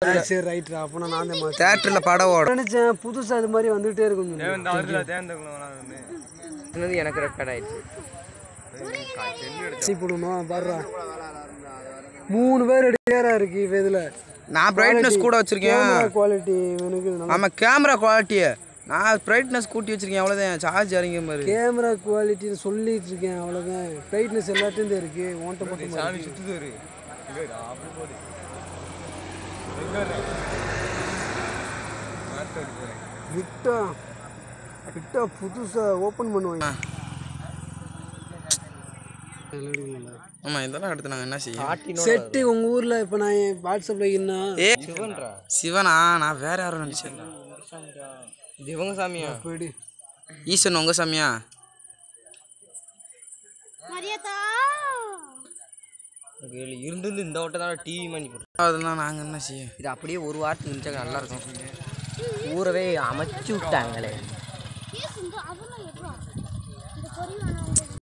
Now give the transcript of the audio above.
சரி ரைட்ரா அப்போ நான் தான் மாற்றேன் தேட்டரில் படம் ஓடும் நினச்சேன் புதுசாக அது மாதிரி வந்துகிட்டே இருக்கும் இது எனக்கு ரெக்கார்ட் ஆயிடுச்சு சி போடணும் பாடுறா மூணு பேர் ரெடியாரா இருக்கு இப்போ இதில் நான் பிரைட்னஸ் கூட வச்சிருக்கேன் குவாலிட்டி எனக்கு இது நல்லா ஆமாம் கேமரா குவாலிட்டியை நான் பிரைட்னஸ் கூட்டி வச்சிருக்கேன் அவ்வளோதான் சார்ஜ் இறங்க மாதிரி கேமரா குவாலிட்டின்னு சொல்லிட்டு இருக்கேன் அவ்வளோதான் பிரைட்னஸ் எல்லாத்தையும் இருக்கு ஓட்ட மட்டும் விட்டா விட்டா புதுசா ஓப்பன் பண்ணுவாங்க ஆமாம் இதெல்லாம் எடுத்து நாங்கள் என்ன செய்ய செட்டு உங்க ஊர்ல இப்ப நான் என் வாட்ஸ்அப்ல என்ன ஏ சிவனா நான் வேற யாரும் நினச்சேன் இது இவங்க சாமியா போயிடு ஈசன் உங்க சாமியா இதுல இருந்து இருந்து இந்த ஓட்ட தான் டிவி பண்ணி போட்டு அதெல்லாம் நாங்கள் என்ன செய்ய இது அப்படியே ஒரு வாரத்துக்கு இருந்துச்சா நல்லா இருக்கும் ஊரவே அமைச்சு விட்டாங்களே பேசுங்க அதெல்லாம் எப்படா இந்த பொரியல்